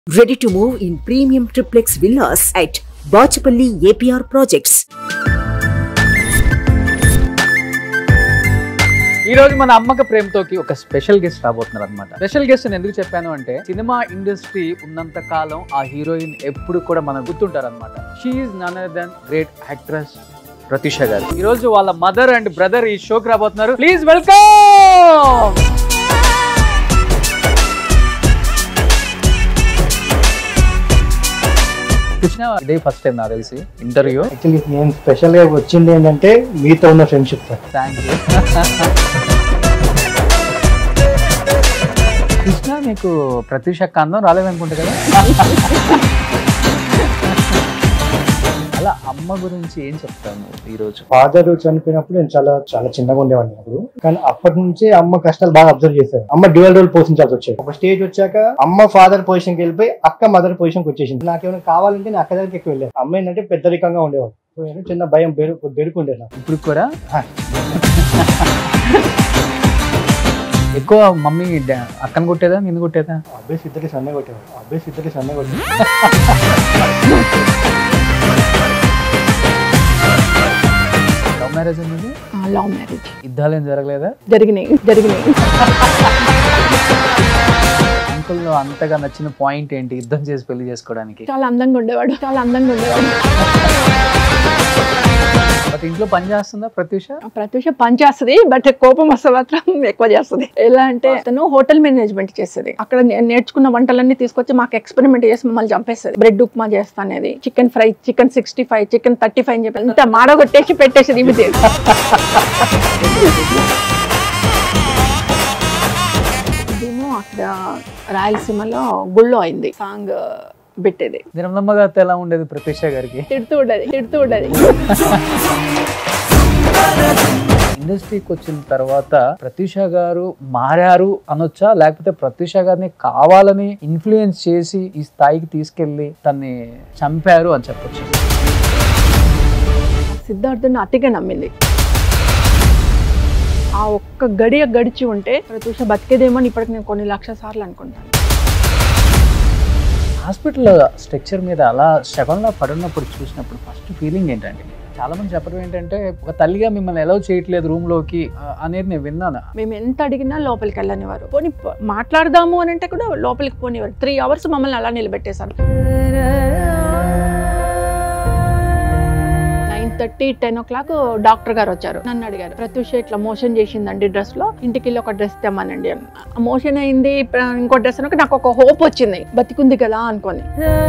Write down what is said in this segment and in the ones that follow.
Ready to move in premium triplex villas at Bachapalli APR Projects. ఈ రోజు మన అమ్మక ప్రేమతోకి ఒక స్పెషల్ గెస్ట్ రాబోతున్నారు అనమాట స్పెషల్ గెస్ట్ అని ఎందుకు చెప్పాను అంటే సినిమా ఇండస్ట్రీ ఉన్నంత కాలం ఆ హీరోయిన్ ఎప్పుడు కూడా మనం గుర్తుంటారు అనమాట she none other than great actress Pratisha garu ఈ రోజు వాళ్ళ మదర్ అండ్ బ్రదర్ ఈ షోకి రాబోతున్నారు ప్లీజ్ వెల్కమ్ కృష్ణ ఇదే ఫస్ట్ టైం నాకు తెలిసి ఇంటర్వ్యూ యాక్చువల్లీ నేను స్పెషల్ గా వచ్చింది ఏంటంటే మీతో ఉన్న friendship sir thank you Krishna మీకు ప్రత్యూష అందం రాలేదనుకుంటా కదా అలా అమ్మ గురించి ఏం చెప్తాను ఈరోజు ఫాదర్ చనిపోయినప్పుడు నేను చాలా చాలా చిన్నగా ఉండేవాడిని అప్పుడు కానీ అప్పటి నుంచే అమ్మ కష్టాలు బాగా అబ్జర్వ్ చేశాను అమ్మ డ్యూయల్ రోల్ పోషించాల్సి వచ్చేది ఒక స్టేజ్ వచ్చాక అమ్మ ఫాదర్ పొజిషన్ కి వెళ్ళిపోయి అక్క మదర్ పొజిషన్ కి వచ్చేసింది నాకు ఏమైనా కావాలంటే నేను అక్క దగ్గరికి ఎక్కువ వెళ్ళాను అమ్మ ఏంటంటే పెద్దరికంగా ఉండేవాడు సో నేను చిన్న భయం బెరుకు బెరుకుండే నాకు ఇప్పుడు కూడా హా. ఎక్కువ మమ్మీ డా- అక్కను కొట్టేదా నిన్ను కొట్టేదా అబ్బాయి ఇద్దరికి సన్న కొట్టేవాడు అబ్బాయి ఇద్దరికి సన్న కొట్టేవాడు లవ్ మ్యారేజ్ అనేది లవ్ మ్యారేజ్ యుద్ధాలు ఏం జరగలేదా జరిగినాయి జరిగినాయి అంకుల్లో అంతగా నచ్చిన పాయింట్ ఏంటి యుద్ధం చేసి పెళ్లి చేసుకోవడానికి చాలా అందంగా ఉండేవాడు చాలా అందంగా ఉండేవాడు బట్ ఇంట్లో పని చేస్తుందా ప్రత్యూష ఆ ప్రత్యూష పని చేస్తుంది బట్ కోపం వస్తే మాత్రం ఎక్కువ చేస్తుంది ఎలా అంటే తను హోటల్ మేనేజ్మెంట్ చేస్తుంది అక్కడ నే- నేర్చుకున్న వంటలన్నీ తీసుకొచ్చి మాకు ఎక్స్పెరిమెంట్ చేసి మమ్మల్ని చంపేస్తుంది బ్రెడ్ ఉప్మా చేస్తా అనేది chicken fry chicken sixty five chicken thirty five అని చెప్పి అంత మాడగొట్టేసి పెట్టేసేది ఇవి ఇదేమో అక్కడ రాయలసీమలో గుళ్ళో అయింది సాంగ్ పెట్టేది దినమ్మ గారితో ఎలా ఉండేది ప్రత్యూష గారికి తిడుతూ ఉండేది తిడుతూ ఉండేది ఇండస్ట్రీకి వచ్చిన తర్వాత ప్రత్యూష గారు మారారు అనొచ్చా లేకపోతే ప్రత్యూష గారిని కావాలని ఇన్ఫ్లుయెన్స్ చేసి ఈ స్థాయికి తీసుకెళ్లి తన్ని చంపారు అని చెప్పొచ్చు సిద్ధార్థుని అతిగా నమ్మింది ఆ ఒక్క గడియ గడిచి ఉంటే ప్రత్యూష బతికేదేమో అని ఇప్పటికి నేను కొన్ని లక్షల సార్లు అనుకుంటాను హాస్పిటల్ స్ట్రక్చర్ మీద అలా శవంలా పడున్నప్పుడు చూసినప్పుడు ఫస్ట్ ఫీలింగ్ ఏంటంటే చాలా మంది చెప్పడం ఏంటంటే ఒక తల్లిగా మిమ్మల్ని ఎలా చేయట్లేదు రూమ్ లోకి ఆ, అనేది నేను విన్నాను మేము ఎంత అడిగినా లోపలికి వెళ్ళనివారు పోనీ ప- మాట్లాడదాము అని అంటే కూడా లోపలికి పోనివారు త్రీ అవర్స్ మమ్మల్ని అలా నిలబెట్టేశారు nine thirty ten o'clock doctor garu వచ్చారు నన్ను అడిగారు ప్రత్యూష ఇట్లా మోషన్ చేసిందండి డ్రెస్ లో ఇంటికి వెళ్ళి ఒక డ్రెస్ తెమ్మనండి మోషన్ అయింది ప్ర- ఇంకో డ్రెస్ అనక నాకు ఒక హోప్ వచ్చింది బతికుంది కదా అనుకొని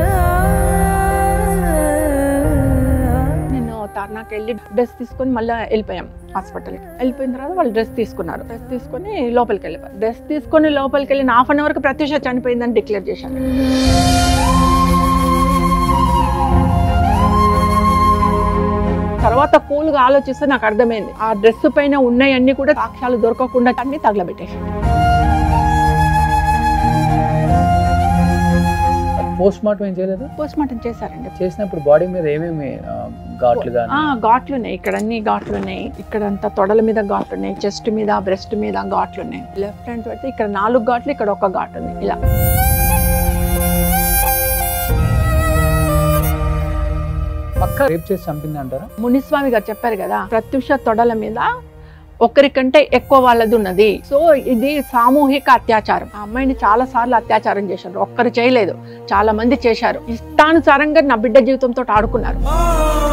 నేను తర్నాకి వెళ్ళి డ్రెస్ తీసుకొని మళ్ళీ వెళ్ళిపోయాం హాస్పిటల్కి వెళ్ళిపోయిన తర్వాత వాళ్ళు డ్రెస్ తీసుకున్నారు డ్రెస్ తీసుకొని లోపలికి వెళ్ళిపోయారు డ్రెస్ తీసుకొని లోపలికి వెళ్ళిన హాఫ్ అన్ అవర్కి ప్రత్యూష చనిపోయిందని డిక్లేర్ చేశాను తర్వాత కూల్గా ఆలోచిస్తే నాకు అర్థమైంది ఆ డ్రెస్ పైన ఉన్నాయన్నీ కూడా సాక్ష్యాలు దొరకకుండా అన్ని తగలబెట్టేసి పోస్ట్ మార్టం ఏం చేయలేదు పోస్ట్ మార్టం చేశారండి చేసినప్పుడు బాడీ మీద ఏమేమి ఆ, ఘాట్లు ఆ కానీ ఘాట్లు ఉన్నాయి ఇక్కడ అన్ని ఘాట్లు ఉన్నాయి ఇక్కడ అంతా తొడల మీద ఘాట్లు ఉన్నాయి చెస్ట్ మీద బ్రెస్ట్ మీద ఘాట్లు ఉన్నాయి లెఫ్ట్ హ్యాండ్ పెడితే ఇక్కడ నాలుగు ఘాట్లు ఇక్కడ ఒక ఘాట్ ఉంది ఇలా పక్క రేప్ చేసి చంపింది అంటారా మునిస్వామి గారు చెప్పారు కదా ప్రత్యుష తొడల మీద ఒకరికంటే ఎక్కువ వాళ్ళది ఉన్నది సో ఇది సామూహిక అత్యాచారం ఆ అమ్మాయిని చాలా సార్లు అత్యాచారం చేశారు ఒక్కరు చేయలేదు చాలా మంది చేశారు ఇష్టానుసారంగా నా బిడ్డ జీవితంతో ఆడుకున్నారు